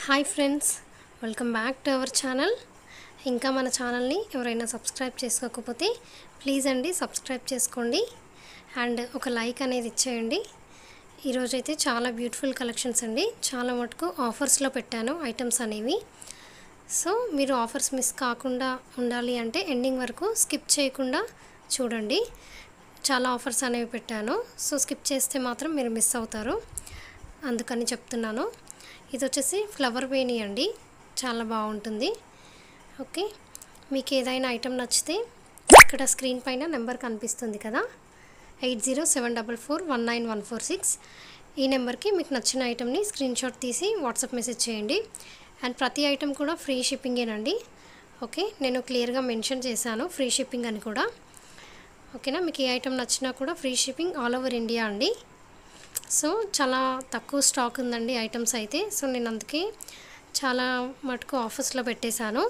hi friends welcome back to our channel ఇంకా మన ఛానల్ని ఎవరైనా సబ్స్క్రైబ్ చేసుకోకపోతే ప్లీజ్ అండి సబ్స్క్రైబ్ చేసుకోండి అండ్ ఒక లైక్ అనేది ఇచ్చేయండి ఈరోజైతే చాలా బ్యూటిఫుల్ కలెక్షన్స్ అండి చాలా మటుకు ఆఫర్స్లో పెట్టాను ఐటమ్స్ అనేవి సో మీరు ఆఫర్స్ మిస్ కాకుండా ఉండాలి అంటే ఎండింగ్ వరకు స్కిప్ చేయకుండా చూడండి చాలా ఆఫర్స్ అనేవి పెట్టాను సో స్కిప్ చేస్తే మాత్రం మీరు మిస్ అవుతారు అందుకని చెప్తున్నాను ఇది వచ్చేసి ఫ్లవర్ వేణి అండి చాలా బాగుంటుంది ఓకే మీకు ఏదైనా ఐటెం నచ్చితే ఇక్కడ స్క్రీన్ పైన నెంబర్ కనిపిస్తుంది కదా eight zero seven double four one nine one four six ఈ నెంబర్కి మీకు నచ్చిన ఐటెంని స్క్రీన్ షాట్ తీసి వాట్సాప్ మెసేజ్ చేయండి అండ్ ప్రతి ఐటెం కూడా ఫ్రీ షిప్పింగేనండి ఓకే నేను క్లియర్గా మెన్షన్ చేశాను ఫ్రీ షిప్పింగ్ అని కూడా ఓకేనా మీకు ఏ ఐటెం నచ్చినా కూడా free shipping all over India అండి సో చాలా తక్కువ స్టాక్ ఉందండి ఐటమ్స్ అయితే సో నేను అందుకే చాలా మటుకు ఆఫర్స్లో పెట్టేశాను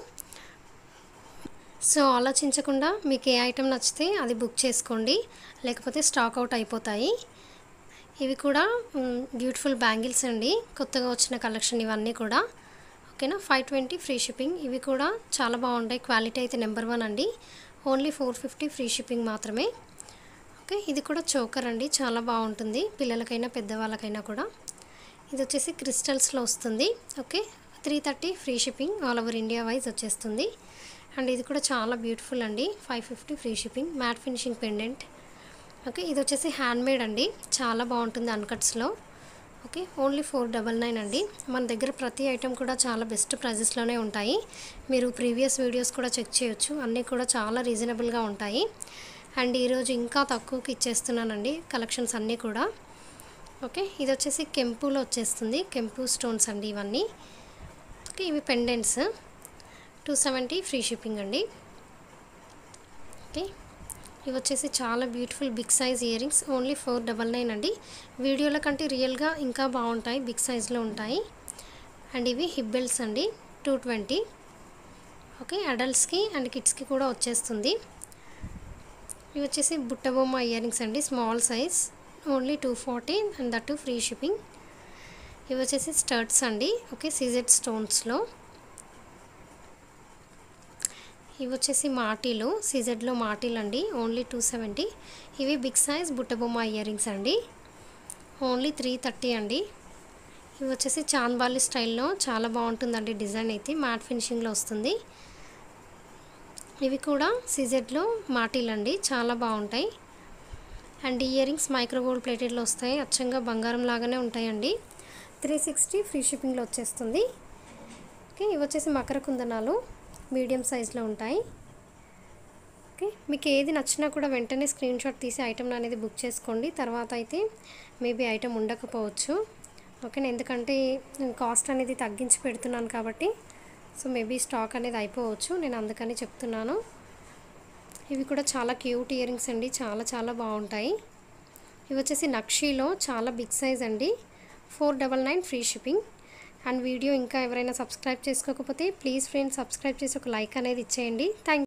సో ఆలోచించకుండా మీకు ఏ ఐటెం నచ్చితే అది బుక్ చేసుకోండి లేకపోతే స్టాక్ అవుట్ అయిపోతాయి ఇవి కూడా బ్యూటిఫుల్ బ్యాంగిల్స్ అండి కొత్తగా వచ్చిన కలెక్షన్ ఇవన్నీ కూడా ఓకేనా ఫైవ్ ట్వంటీ ఫ్రీ షిప్పింగ్ ఇవి కూడా చాలా బాగుంటాయి క్వాలిటీ అయితే నెంబర్ వన్ అండి only four fifty free shipping మాత్రమే ఓకే ఇది కూడా చోకర్ అండి చాలా బాగుంటుంది పిల్లలకైనా పెద్దవాళ్ళకైనా కూడా ఇది వచ్చేసి క్రిస్టల్స్లో వస్తుంది okay three thirty free shipping all over India wise వచ్చేస్తుంది అండ్ ఇది కూడా చాలా బ్యూటిఫుల్ అండి five fifty free shipping matte finishing pendant okay ఇది వచ్చేసి హ్యాండ్మేడ్ అండి చాలా బాగుంటుంది అన్కట్స్లో okay only four double nine అండి మన దగ్గర ప్రతి ఐటెం కూడా చాలా బెస్ట్ ప్రైజెస్లోనే ఉంటాయి మీరు ప్రీవియస్ వీడియోస్ కూడా చెక్ చేయొచ్చు అన్నీ కూడా చాలా రీజనబుల్గా ఉంటాయి అండ్ ఈరోజు ఇంకా తక్కువకి ఇచ్చేస్తున్నానండి కలెక్షన్స్ అన్నీ కూడా ఓకే ఇది వచ్చేసి కెంపులో వచ్చేస్తుంది కెంపు స్టోన్స్ అండి ఇవన్నీ ఓకే ఇవి pendants two seventy free shipping అండి ఓకే ఇవి వచ్చేసి చాలా beautiful big size earrings only four double nine అండి వీడియోల కంటే రియల్గా ఇంకా బాగుంటాయి బిగ్ సైజ్లో ఉంటాయి అండ్ ఇవి హిబ్బెల్స్ అండి టూ ట్వంటీ ఓకే అడల్ట్స్కి అండ్ కిడ్స్కి కూడా వచ్చేస్తుంది ఇవి వచ్చేసి బుట్టబొమ్మ ఇయర్ రింగ్స్ అండి small size only two forty and that free shipping ఇవి వచ్చేసి స్టర్ట్స్ అండి ఓకే సీజెడ్ స్టోన్స్లో ఇవి వచ్చేసి మాటీలు సీజెడ్లో మాటీలు అండి ఓన్లీ టూ సెవెంటీ ఇవి బిగ్ సైజ్ బుట్టబొమ్మ ఇయర్ రింగ్స్ అండి ఓన్లీ త్రీ థర్టీ అండి ఇవి వచ్చేసి చాంద్బాలి స్టైల్లో చాలా బాగుంటుందండి డిజైన్ అయితే మ్యాట్ ఫినిషింగ్లో వస్తుంది ఇవి కూడా సీజెడ్లో మాటీలు అండి చాలా బాగుంటాయి అండ్ ఇయర్ రింగ్స్ మైక్రోగోల్డ్ ప్లేటెడ్లో వస్తాయి అచ్చంగా బంగారం లాగానే ఉంటాయండి త్రీ సిక్స్టీ ఫ్రీ షిప్పింగ్లో వచ్చేస్తుంది ఓకే ఇవి వచ్చేసి మకర కుందనాలు మీడియం సైజులో ఉంటాయి ఓకే మీకు ఏది నచ్చినా కూడా వెంటనే స్క్రీన్ షాట్ తీసి ఐటెం అనేది బుక్ చేసుకోండి తర్వాత అయితే మేబీ ఐటెం ఉండకపోవచ్చు ఓకేనా ఎందుకంటే కాస్ట్ అనేది తగ్గించి పెడుతున్నాను కాబట్టి సో మేబీ స్టాక్ అనేది అయిపోవచ్చు నేను అందుకని చెప్తున్నాను ఇవి కూడా చాలా క్యూట్ ఇయర్ రింగ్స్ అండి చాలా చాలా బాగుంటాయి ఇవి వచ్చేసి నక్షీలో చాలా బిగ్ సైజ్ అండి four double nine free shipping and video ఇంకా ఎవరైనా సబ్స్క్రైబ్ చేసుకోకపోతే ప్లీజ్ ఫ్రెండ్స్ సబ్స్క్రైబ్ చేసి ఒక లైక్ అనేది ఇచ్చేయండి థ్యాంక్